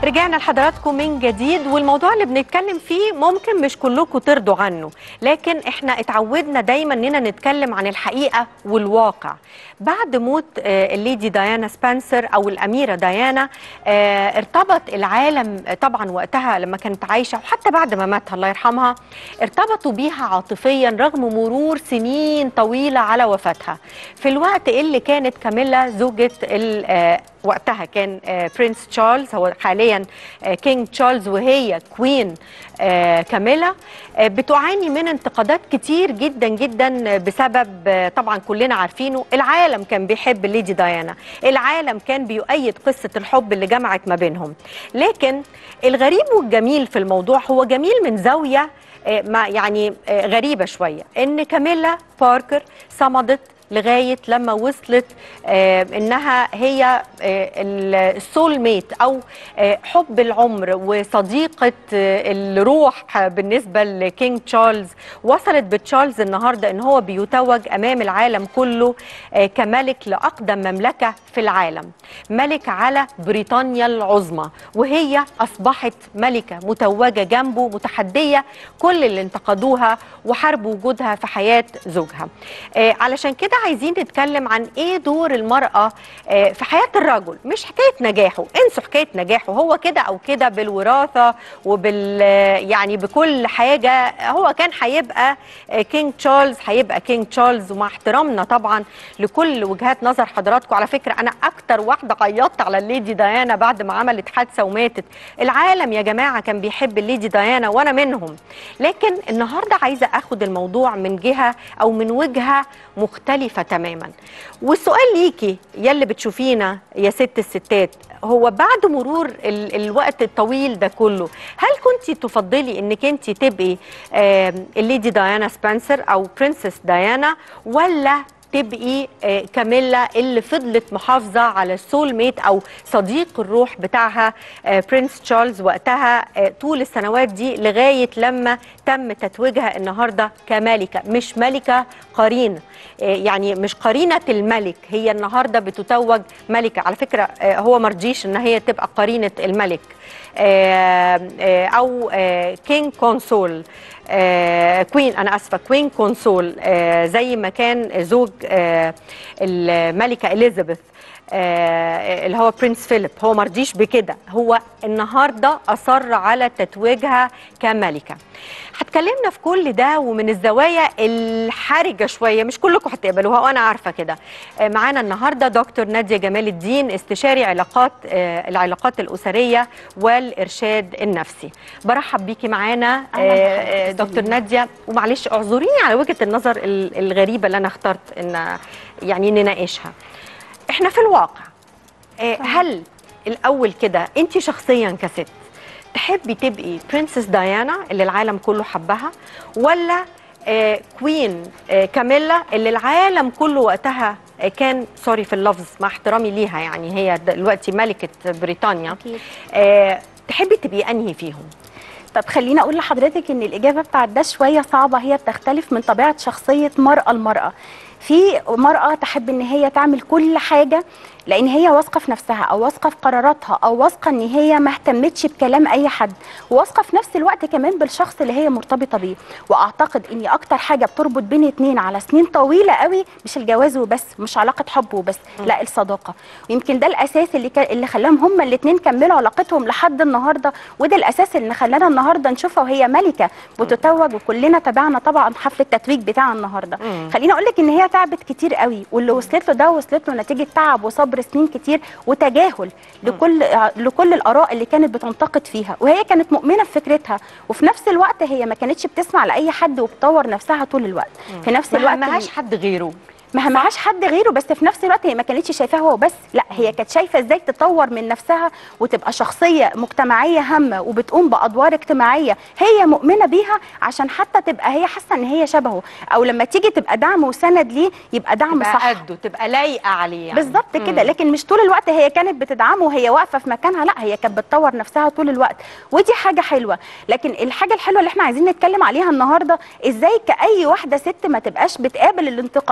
رجعنا لحضراتكم من جديد والموضوع اللي بنتكلم فيه ممكن مش كلكم ترضوا عنه لكن احنا اتعودنا دايما اننا نتكلم عن الحقيقه والواقع بعد موت آه، الليدي ديانا سبنسر او الاميره ديانا آه، ارتبط العالم آه، طبعا وقتها لما كانت عايشه وحتى بعد ما مات الله يرحمها ارتبطوا بيها عاطفيا رغم مرور سنين طويله على وفاتها في الوقت اللي كانت كاميلا زوجة ال- آه، وقتها كان آه، برنس تشارلز هو حاليا آه، كينج تشارلز وهي كوين آه، كاميلا آه، بتعاني من انتقادات كتير جدا جدا بسبب آه، طبعا كلنا عارفينه العالم كان بيحب ليدي ديانا العالم كان بيؤيد قصة الحب اللي جمعت ما بينهم لكن الغريب والجميل في الموضوع هو جميل من زاوية آه، ما يعني آه، غريبة شوية ان كاميلا باركر صمدت لغايه لما وصلت آه انها هي آه السول ميت او آه حب العمر وصديقه آه الروح بالنسبه لكينج تشارلز وصلت بتشارلز النهارده ان هو بيتوج امام العالم كله آه كملك لاقدم مملكه في العالم ملك على بريطانيا العظمى وهي اصبحت ملكه متوجه جنبه متحديه كل اللي انتقدوها وحاربوا وجودها في حياه زوجها آه علشان كده عايزين نتكلم عن ايه دور المراه آه في حياه الرجل مش حكايه نجاحه انسوا حكايه نجاحه هو كده او كده بالوراثه وبال يعني بكل حاجه هو كان هيبقى آه كينج تشارلز هيبقى كينج تشارلز ومع احترامنا طبعا لكل وجهات نظر حضراتكم على فكره انا اكتر واحده عيطت على الليدي ديانا بعد ما عملت حادثه وماتت العالم يا جماعه كان بيحب الليدي ديانا وانا منهم لكن النهارده عايزه اخد الموضوع من جهه او من وجهه مختلفه تماما والسؤال ليكي يلي بتشوفينا يا ست الستات هو بعد مرور ال الوقت الطويل ده كله هل كنت تفضلي انك انت تبقي آم، الليدي ديانا سبنسر او برنسس ديانا ولا تبقي آه، كاميلا اللي فضلت محافظة على السول ميت أو صديق الروح بتاعها آه، برنس تشارلز وقتها آه، طول السنوات دي لغاية لما تم تتويجها النهاردة كملكة مش ملكة قرينة آه، يعني مش قرينة الملك هي النهاردة بتتوج ملكة على فكرة آه، هو مرجيش ان هي تبقى قرينة الملك آه، آه، او كينج كونسول كوين انا اسفه كوين كونسول آه، زي ما كان زوج آه، الملكه اليزابيث آه، اللي هو برنس فيليب هو مرضيش بكده هو النهارده اصر على تتويجها كملكه هتكلمنا في كل ده ومن الزوايا الحرجه شويه مش كلكم هتقبلوها وانا عارفه كده آه، معانا النهارده دكتور ناديه جمال الدين استشاري علاقات آه، العلاقات الاسريه والارشاد النفسي برحب بيكي معانا أهلاً آه، بحضرتك آه، دكتور ناديه ومعلش اعذريني على وجهه النظر ال- الغريبه اللي انا اخترت ان يعني نناقشها احنا في الواقع آه، هل الاول كده انت شخصيا كست تحبي تبقي برنسس ديانا اللي العالم كله حبها ولا آه، كوين آه، كاميلا اللي العالم كله وقتها آه، كان سوري في اللفظ مع احترامي ليها يعني هي دلوقتي ملكه بريطانيا أكيد. آه، تحبي تبقي انهي فيهم طب خليني اقول لحضرتك ان الاجابه بتاعت ده شويه صعبه هي بتختلف من طبيعه شخصيه مرأة لمرأة في مرأة تحب ان هي تعمل كل حاجه لان هي واثقه في نفسها او واثقه في قراراتها او واثقه ان هي ما اهتمتش بكلام اي حد وواثقه في نفس الوقت كمان بالشخص اللي هي مرتبطه بيه واعتقد ان اكتر حاجه بتربط بين اتنين على سنين طويله قوي مش الجواز وبس مش علاقه حب وبس لا الصداقه ويمكن ده الاساس اللي كا اللي خلاهم هما الاثنين كملوا علاقتهم لحد النهارده وده الاساس اللي خلانا النهارده نشوفها وهي ملكه بتتوج وكلنا تابعنا طبعا حفل التتويج بتاع النهارده مم. خليني اقول لك ان هي تعبت كتير قوي واللي وصلت له ده وصلت له نتيجه تعب وصبر سنين كتير وتجاهل لكل لكل الاراء اللي كانت بتنتقد فيها وهي كانت مؤمنه بفكرتها وفي نفس الوقت هي ما كانتش بتسمع لاي حد وبتطور نفسها طول الوقت في نفس ما الوقت معهاش حد غيره ما معهاش حد غيره بس في نفس الوقت هي ما كانتش شايفاه هو بس لا هي كانت شايفه ازاي تطور من نفسها وتبقى شخصيه مجتمعيه هامه وبتقوم بادوار اجتماعيه هي مؤمنه بيها عشان حتى تبقى هي حاسه ان هي شبهه او لما تيجي تبقى دعم وسند ليه يبقى دعم تبقى صح قده تبقى لايقه عليه يعني. بالظبط كده مم. لكن مش طول الوقت هي كانت بتدعمه وهي واقفه في مكانها لا هي كانت بتطور نفسها طول الوقت ودي حاجه حلوه لكن الحاجه الحلوه اللي احنا عايزين نتكلم عليها النهارده ازاي كاي واحده ست ما تبقاش بتقابل الانتقادات اللي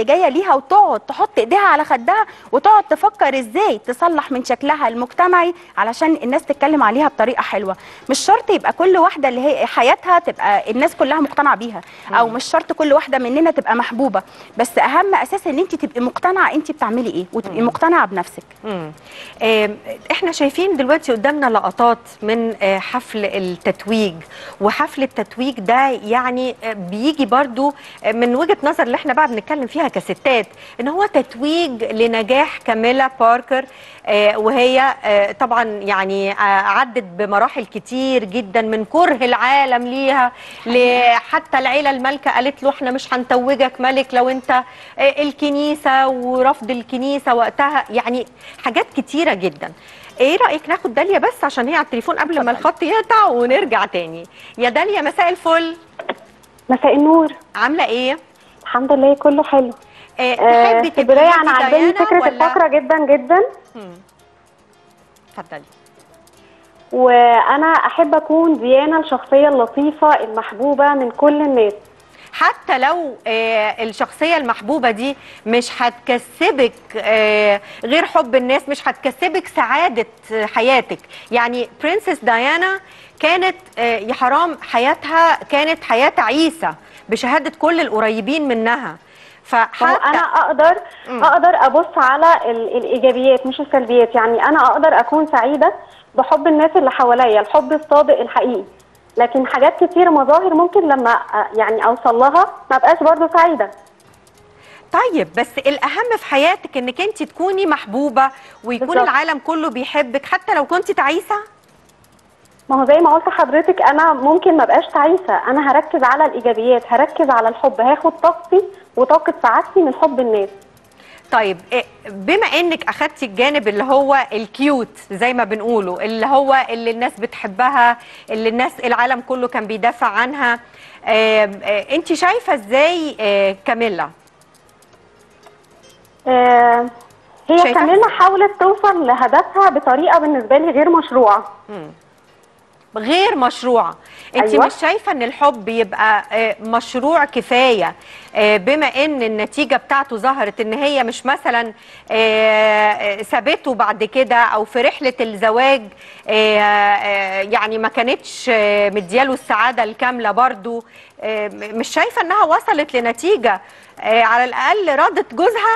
جايه ليها وتقعد تحط ايديها على خدها وتقعد تفكر ازاي تصلح من شكلها المجتمعي علشان الناس تتكلم عليها بطريقه حلوه مش شرط يبقى كل واحده اللي هي حياتها تبقى الناس كلها مقتنعه بيها او مش شرط كل واحده مننا تبقى محبوبه بس اهم اساس ان انت تبقي مقتنعه انت بتعملي ايه وتبقي مقتنعه بنفسك مم. آم، احنا شايفين دلوقتي قدامنا لقطات من آه، حفل التتويج وحفل التتويج ده يعني آه، بيجي برضو آه، من وجهة نظر اللي احنا بقى بنتكلم فيها كستات ان هو تتويج لنجاح كاميلا باركر آه، وهي آه، طبعا يعني آه، عدت بمراحل كتير جدا من كره العالم ليها ل- حتى العيله المالكه قالت له احنا مش هنتوجك ملك لو انت آه، الكنيسه ورفض الكنيسه وقتها يعني حاجات كتيره جدا ايه رايك ناخد داليا بس عشان هي على التليفون قبل ما الخط يقطع ونرجع تاني يا داليا مساء الفل مساء النور عامله ايه الحمد لله كله حلو آه، آه تحبي في تبقي البدايه ليدي انا عجباني ديانا فكره ولا- الفقره جدا جدا مم. اتفضلي وانا احب اكون ديانا الشخصيه اللطيفه المحبوبه من كل الناس حتى لو آه، الشخصية المحبوبة دي مش هتكسبك آه، غير حب الناس مش هتكسبك سعادة آه، حياتك يعني برنسس ديانا كانت آه، يا حرام حياتها كانت حياة عيسى بشهادة كل القريبين منها فهو فحتى انا اقدر مم. اقدر ابص على ال- الايجابيات مش السلبيات يعني انا اقدر اكون سعيده بحب الناس اللي حواليا الحب الصادق الحقيقي لكن حاجات كتير مظاهر ممكن لما أ- يعني اوصل لها ما بقاش برضو سعيده طيب بس الأهم في حياتك إنك أنت تكوني محبوبة ويكون بالظبط. العالم كله بيحبك حتى لو كنت تعيسة ما هو زي ما قلت لحضرتك انا ممكن ما بقاش تعيسه انا هركز على الايجابيات هركز على الحب هاخد طاقتي وطاقه سعادتي من حب الناس طيب إيه، بما انك اخدتي الجانب اللي هو الكيوت زي ما بنقوله اللي هو اللي الناس بتحبها اللي الناس العالم كله كان بيدافع عنها انت شايفه ازاي آه، كاميلا آه هي شايفة؟ كاميلا حاولت توصل لهدفها بطريقه بالنسبه لي غير مشروعه غير مشروعه انت أيوة. مش شايفه ان الحب يبقى آه، مشروع كفايه آه، بما ان النتيجه بتاعته ظهرت ان هي مش مثلا آه، آه، سابته بعد كده او في رحله الزواج آه، آه، يعني ما كانتش آه، مدياله السعاده الكامله برضو آه، م- مش شايفه انها وصلت لنتيجه آه، على الاقل راضت جوزها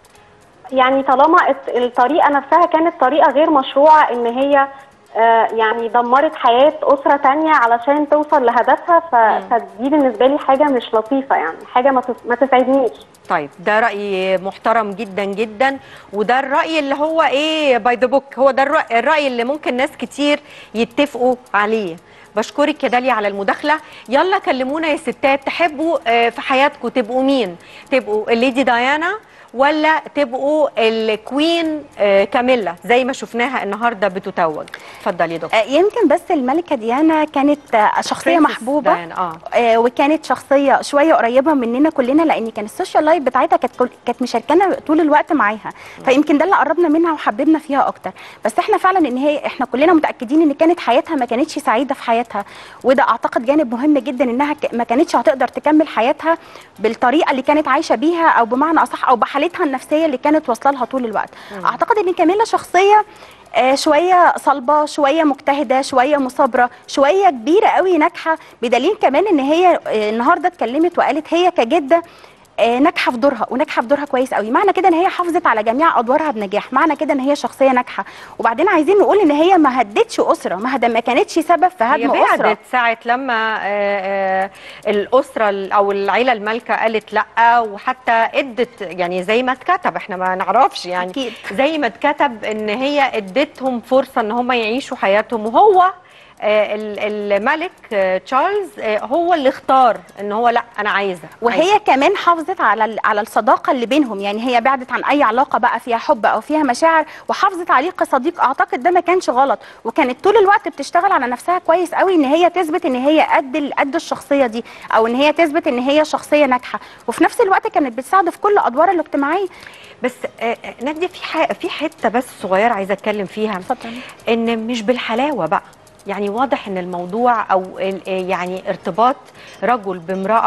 يعني طالما الت- الطريقه نفسها كانت طريقه غير مشروعه ان هي آه يعني دمرت حياه اسره تانية علشان توصل لهدفها ف- فدي بالنسبه لي حاجه مش لطيفه يعني حاجه ما تس- ما تسعدنيش طيب ده رأي محترم جدا جدا وده الرأي اللي هو ايه باي ذا بوك هو ده الرأي, الرأي اللي ممكن ناس كتير يتفقوا عليه بشكرك يا داليا على المداخلة يلا كلمونا يا ستات تحبوا آه، في حياتكم تبقوا مين تبقوا الليدي ديانا ولا تبقوا الكوين آه، كاميلا زي ما شفناها النهارده بتتوج اتفضلي يا دكتور آه، يمكن بس الملكه ديانا كانت آه، شخصيه Princess محبوبه Diana، اه آه، وكانت شخصيه شويه قريبه مننا كلنا لان كان السوشيال لايف بتاعتها كانت كل- كانت مشاركانا طول الوقت معاها فيمكن ده اللي قربنا منها وحببنا فيها اكتر بس احنا فعلا ان هي احنا كلنا متاكدين ان كانت حياتها ما كانتش سعيده في حياتها وده اعتقد جانب مهم جدا انها ك- ما كانتش هتقدر تكمل حياتها بالطريقه اللي كانت عايشه بيها او بمعنى اصح او بحالتها النفسيه اللي كانت واصله لها طول الوقت اعتقد ان كاميلا شخصيه آه، شويه صلبه شويه مجتهده شويه مثابره شويه كبيره قوي ناجحه بدليل كمان ان هي آه، النهارده اتكلمت وقالت هي كجده آه، ناجحه في دورها وناجحه في دورها كويس قوي معنى كده ان هي حافظت على جميع ادوارها بنجاح معنى كده ان هي شخصيه ناجحه وبعدين عايزين نقول ان هي ما هدتش اسره ما هد- ما كانتش سبب في هي هدم اسره بعدت ساعة لما آه، آه، الأسرة ال- أو العيلة المالكة قالت لأ وحتى ادت يعني زي ما اتكتب احنا ما نعرفش يعني أكيد. زي ما اتكتب ان هي ادتهم فرصة ان هم يعيشوا حياتهم وهو آه، ال- الملك آه، تشارلز آه، هو اللي اختار ان هو لا انا عايزه وهي عايزة. كمان حافظت على ال- على الصداقه اللي بينهم يعني هي بعدت عن اي علاقه بقى فيها حب او فيها مشاعر وحافظت عليه كصديق اعتقد ده ما كانش غلط وكانت طول الوقت بتشتغل على نفسها كويس قوي ان هي تثبت ان هي قد ال- قد الشخصيه دي او ان هي تثبت ان هي شخصيه ناجحه وفي نفس الوقت كانت بتساعده في كل ادوارها الاجتماعيه بس آه، آه، نادية في ح- في حته بس صغيره عايزه اتكلم فيها اتفضلي ان مش بالحلاوه بقى يعني واضح ان الموضوع او ال- يعني ارتباط رجل بامراه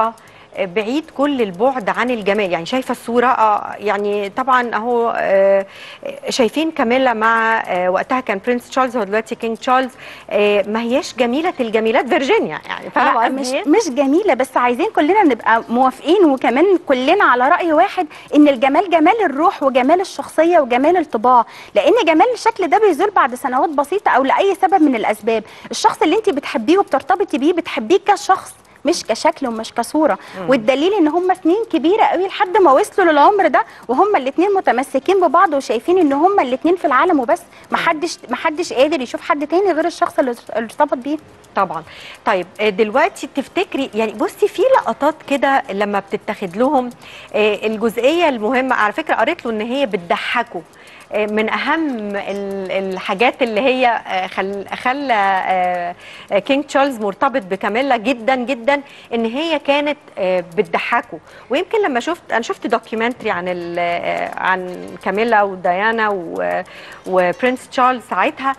آه، بعيد كل البعد عن الجمال يعني شايفه الصوره اه يعني طبعا اهو آه، شايفين كاميلا مع آه، وقتها كان برنس تشارلز هو دلوقتي كينج تشارلز آه، ما هياش جميله الجميلات فيرجينيا يعني فاهمه لا قصدي مش إيه؟ مش جميله بس عايزين كلنا نبقى موافقين وكمان كلنا على راي واحد ان الجمال جمال الروح وجمال الشخصيه وجمال الطباع لان جمال الشكل ده بيزول بعد سنوات بسيطه او لاي سبب من الاسباب الشخص اللي انت بتحبيه وبترتبطي بيه بتحبيه كشخص مش كشكل ومش كصوره والدليل ان هما اتنين كبيره قوي لحد ما وصلوا للعمر ده وهما الاتنين متمسكين ببعض وشايفين ان هما الاتنين في العالم وبس محدش محدش قادر يشوف حد تاني غير الشخص اللي اللي ارتبط بيه طبعا طيب آه، دلوقتي تفتكري يعني بصي في لقطات كده لما بتتاخد لهم آه، الجزئيه المهمه على فكره قريت له ان هي بتضحكوا آه، من اهم ال- الحاجات اللي هي آه، خل خلى آه، آه، كينج تشارلز مرتبط بكاميلا جدا جدا ان هي كانت آه، بتضحكه ويمكن لما شفت انا شفت دوكيومنتري عن ال- آه، عن كاميلا وديانا و- وبرنس تشارلز ساعتها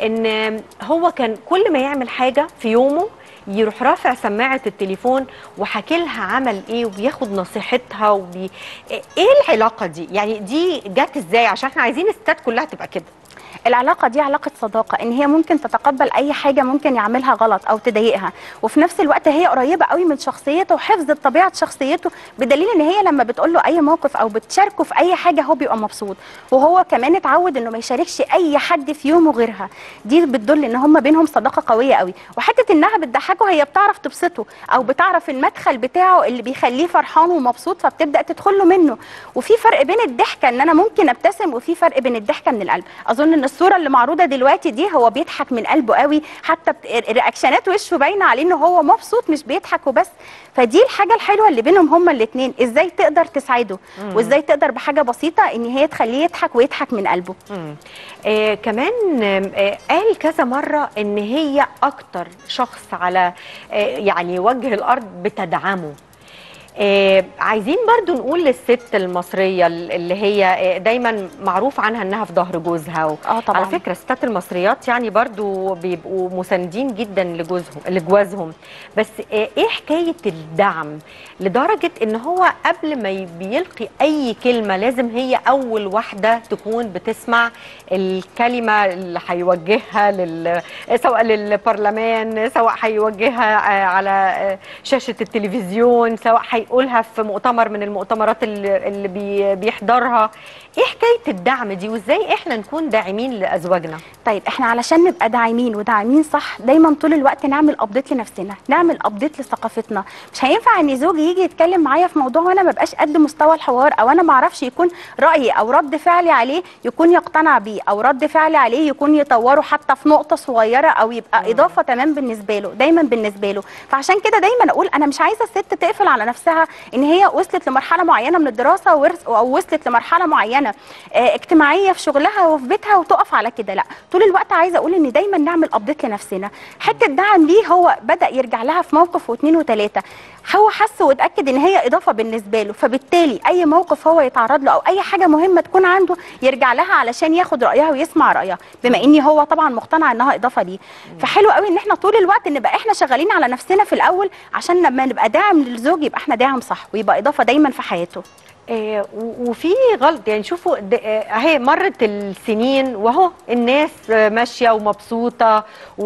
ان هو كان كل ما يعمل حاجه في يومه يروح رافع سماعه التليفون وحكي لها عمل ايه وبياخد نصيحتها وبي... ايه العلاقه دي يعني دي جت ازاي عشان احنا عايزين الستات كلها تبقى كده العلاقه دي علاقه صداقه ان هي ممكن تتقبل اي حاجه ممكن يعملها غلط او تضايقها وفي نفس الوقت هي قريبه قوي من شخصيته وحفظت طبيعه شخصيته بدليل ان هي لما بتقول له اي موقف او بتشاركه في اي حاجه هو بيبقى مبسوط وهو كمان اتعود انه ما يشاركش اي حد في يومه غيرها دي بتدل ان هم بينهم صداقه قويه قوي وحته انها بتضحكه هي بتعرف تبسطه او بتعرف المدخل بتاعه اللي بيخليه فرحان ومبسوط فبتبدا تدخل له منه وفي فرق بين الضحكه ان انا ممكن ابتسم وفي فرق بين الضحكه من القلب اظن ان الصوره اللي معروضه دلوقتي دي هو بيضحك من قلبه قوي حتى بت- رياكشنات وشه باينه عليه ان هو مبسوط مش بيضحك وبس فدي الحاجه الحلوه اللي بينهم هما الاثنين ازاي تقدر تسعده وازاي تقدر بحاجه بسيطه ان هي تخليه يضحك ويضحك من قلبه آه كمان آه قال كذا مرة إن هي أكتر شخص على آه يعني وجه الأرض بتدعمه آه عايزين برضو نقول للست المصرية اللي هي آه دايما معروف عنها انها في ظهر جوزها و... اه طبعا على فكرة الستات المصريات يعني برضو بيبقوا مساندين جدا لجوزهم لجوازهم بس آه ايه حكاية الدعم لدرجة ان هو قبل ما ي- بيلقي اي كلمة لازم هي اول واحدة تكون بتسمع الكلمة اللي هيوجهها لل... سواء للبرلمان سواء هيوجهها آه، على آه، شاشة التلفزيون سواء هيقولها في مؤتمر من المؤتمرات اللي, اللي بي... بيحضرها ايه حكاية الدعم دي وازاي احنا نكون داعمين لازواجنا طيب احنا علشان نبقى داعمين وداعمين صح دايما طول الوقت نعمل ابديت لنفسنا نعمل ابديت لثقافتنا مش هينفع ان زوجي يجي يتكلم معايا في موضوع وانا ما بقاش قد مستوى الحوار او انا ما اعرفش يكون رايي او رد فعلي عليه يكون يقتنع بيه او رد فعلي عليه يكون يطوره حتى في نقطه صغيره او يبقى اضافه تمام بالنسبه له دايما بالنسبه له فعشان كده دايما اقول انا مش عايزه الست تقفل على نفسها ان هي وصلت لمرحله معينه من الدراسه ورث- او وصلت لمرحله معينه آه، اجتماعيه في شغلها وفي بيتها وتقف على كده لا طول الوقت عايزه اقول ان دايما نعمل ابديت لنفسنا حته دعم ليه هو بدا يرجع لها في موقف واثنين وثلاثه هو حس واتاكد ان هي اضافه بالنسبه له فبالتالي اي موقف هو يتعرض له او اي حاجه مهمه تكون عنده يرجع لها علشان ياخد رايها ويسمع رايها بما اني هو طبعا مقتنع انها اضافه ليه فحلو قوي ان احنا طول الوقت نبقى احنا شغالين على نفسنا في الاول عشان لما نبقى داعم للزوج يبقى احنا داعم صح ويبقى اضافه دايما في حياته آه، و- وفي غلط يعني شوفوا د- آه، اهي مرت السنين وهو الناس آه، ماشيه ومبسوطه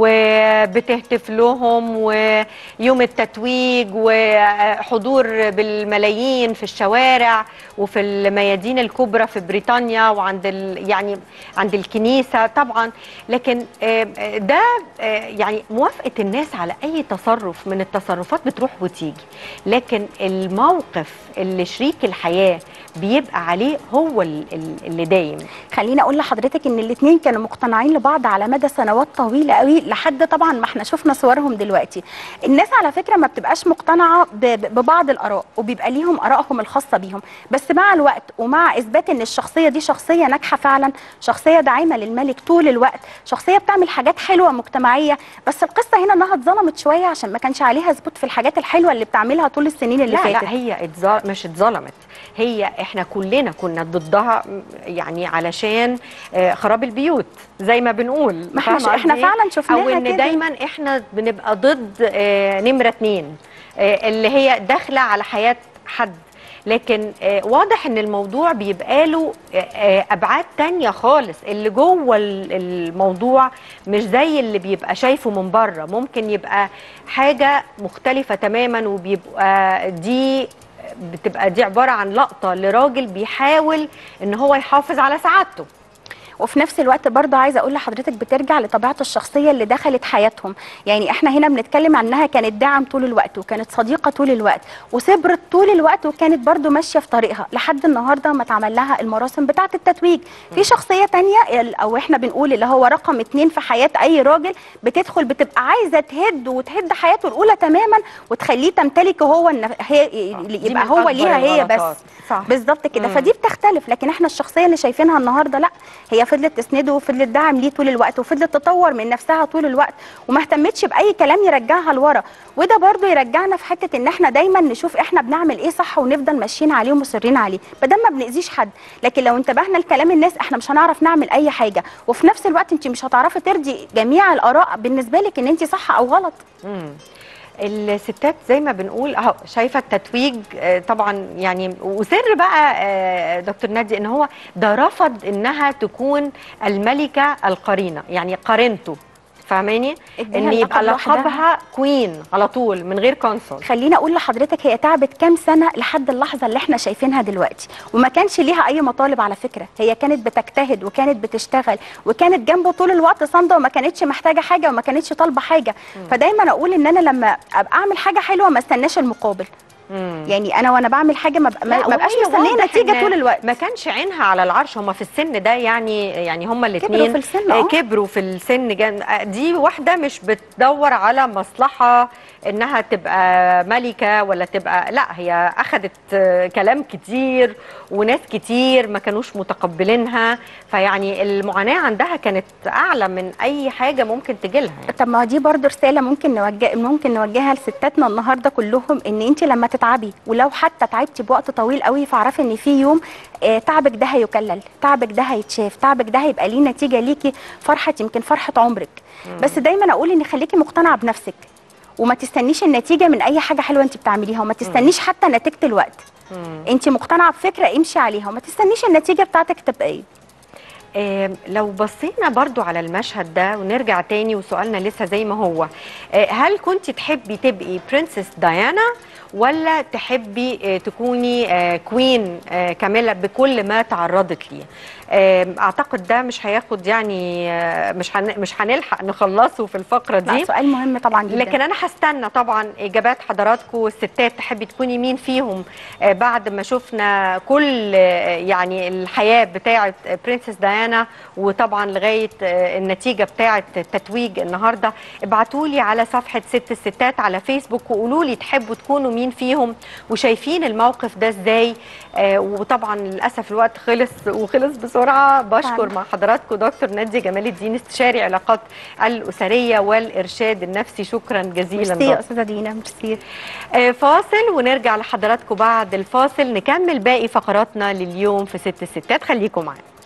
وبتهتف لهم ويوم التتويج وحضور بالملايين في الشوارع وفي الميادين الكبرى في بريطانيا وعند ال يعني عند الكنيسه طبعا لكن آه، آه، ده آه، يعني موافقه الناس على اي تصرف من التصرفات بتروح وتيجي لكن الموقف اللي شريك الحياه بيبقى عليه هو ال- ال- اللي دايم خليني اقول لحضرتك ان الاثنين كانوا مقتنعين لبعض على مدى سنوات طويله قوي لحد طبعا ما احنا شفنا صورهم دلوقتي الناس على فكره ما بتبقاش مقتنعه ب- ب- ببعض الاراء وبيبقى ليهم ارائهم الخاصه بيهم بس مع الوقت ومع اثبات ان الشخصيه دي شخصيه ناجحه فعلا شخصيه داعمه للملك طول الوقت شخصيه بتعمل حاجات حلوه مجتمعيه بس القصه هنا انها اتظلمت شويه عشان ما كانش عليها ثبوت في الحاجات الحلوه اللي بتعملها طول السنين اللي لا فاتت لا هي اتظل... مش اتظلمت هي احنا كلنا كنا ضدها م- يعني علشان آه، خراب البيوت زي ما بنقول ما احنا فاهمة احنا قصدي إيه؟ فعلا شفناها او ان كده. دايما احنا بنبقى ضد آه، نمره اتنين آه، اللي هي داخله على حياه حد لكن آه، واضح ان الموضوع بيبقى له آه، آه، ابعاد تانية خالص اللي جوه ال- الموضوع مش زي اللي بيبقى شايفه من بره ممكن يبقى حاجه مختلفه تماما وبيبقى دي بتبقى دي عباره عن لقطه لراجل بيحاول ان هو يحافظ على سعادته وفي نفس الوقت برضه عايزه اقول لحضرتك بترجع لطبيعه الشخصيه اللي دخلت حياتهم يعني احنا هنا بنتكلم عنها كانت داعم طول الوقت وكانت صديقه طول الوقت وصبرت طول الوقت وكانت برضه ماشيه في طريقها لحد النهارده ما اتعمل لها المراسم بتاعه التتويج في شخصيه تانية ال- او احنا بنقول اللي هو رقم اتنين في حياه اي راجل بتدخل بتبقى عايزه تهد وتهد حياته الاولى تماما وتخليه تمتلك هو النف... هي دي يبقى من هو أكبر ليها هي بس الغلطات. صح. بالظبط كده مم. فدي بتختلف لكن احنا الشخصيه اللي شايفينها النهارده لا هي فضلت تسنده وفضلت دعم ليه طول الوقت وفضلت تطور من نفسها طول الوقت وما اهتمتش باي كلام يرجعها لورا وده برضو يرجعنا في حته ان احنا دايما نشوف احنا بنعمل ايه صح ونفضل ماشيين عليه ومصرين عليه بدل ما بنأذيش حد لكن لو انتبهنا لكلام الناس احنا مش هنعرف نعمل اي حاجه وفي نفس الوقت انت مش هتعرفي ترضي جميع الاراء بالنسبه لك ان انت صح او غلط مم. الستات زي ما بنقول اهو شايفه التتويج آه، طبعا يعني وسر بقى آه، دكتور نادي ان هو ده رفض انها تكون الملكه القرينه يعني قرينته فاهماني اديها ان يبقى اللقب لوحدها. لقبها كوين على طول من غير كونسول خليني اقول لحضرتك هي تعبت كام سنه لحد اللحظه اللي احنا شايفينها دلوقتي وما كانش ليها اي مطالب على فكره هي كانت بتجتهد وكانت بتشتغل وكانت جنبه طول الوقت صامده وما كانتش محتاجه حاجه وما كانتش طالبه حاجه فدايما اقول ان انا لما ابقى اعمل حاجه حلوه ما استناش المقابل مم. يعني انا وانا بعمل حاجه ما بق- ما لا، ما بقاش وهي مستنيه واضح نتيجه إن طول الوقت ما كانش عينها على العرش هما في السن ده يعني يعني هما كبروا الاثنين في السن اه كبروا في السن جن... آه، دي واحده مش بتدور على مصلحه انها تبقى ملكه ولا تبقى لا هي اخذت آه، كلام كتير وناس كتير ما كانوش متقبلينها فيعني المعاناه عندها كانت اعلى من اي حاجه ممكن تجيلها يعني. طب ما دي برضه رساله ممكن نوجه ممكن نوجهها لستاتنا النهارده كلهم ان انت لما تتعبي ولو حتى تعبتي بوقت طويل قوي فاعرفي ان في يوم آه، تعبك ده هيكلل تعبك ده هيتشاف تعبك ده هيبقى ليه نتيجه ليكي فرحه يمكن فرحه عمرك بس دايما اقول ان خليكي مقتنعه بنفسك وما تستنيش النتيجه من اي حاجه حلوه انت بتعمليها وما تستنيش حتى نتيجه الوقت مم. انت مقتنعه بفكره امشي عليها وما تستنيش النتيجه بتاعتك تبقى ايه آه، لو بصينا برضو على المشهد ده ونرجع تاني وسؤالنا لسه زي ما هو آه، هل كنت تحبي تبقي برنسس ديانا ولا تحبي آه، تكوني آه، كوين آه، كاميلا بكل ما تعرضت ليه آه، اعتقد ده مش هياخد يعني آه، مش هن- مش هنلحق نخلصه في الفقره لا دي سؤال مهم طبعا جدا لكن انا هستنى طبعا اجابات حضراتكم الستات تحبي تكوني مين فيهم آه، بعد ما شفنا كل آه، يعني الحياه بتاعه برنسس ديانا وطبعا لغايه آه، النتيجه بتاعه التتويج النهارده ابعتوا لي على صفحه ست الستات على فيسبوك وقولوا لي تحبوا تكونوا مين فيهم وشايفين الموقف ده ازاي آه، وطبعا للاسف الوقت خلص وخلص بسرعه بشكر فعلا. مع حضراتكم دكتور ناديه جمال الدين استشاري علاقات الاسريه والارشاد النفسي شكرا جزيلا ميرسي يا دكتور. استاذه دينا ميرسي آه، فاصل ونرجع لحضراتكم بعد الفاصل نكمل باقي فقراتنا لليوم في ست الستات خليكم معانا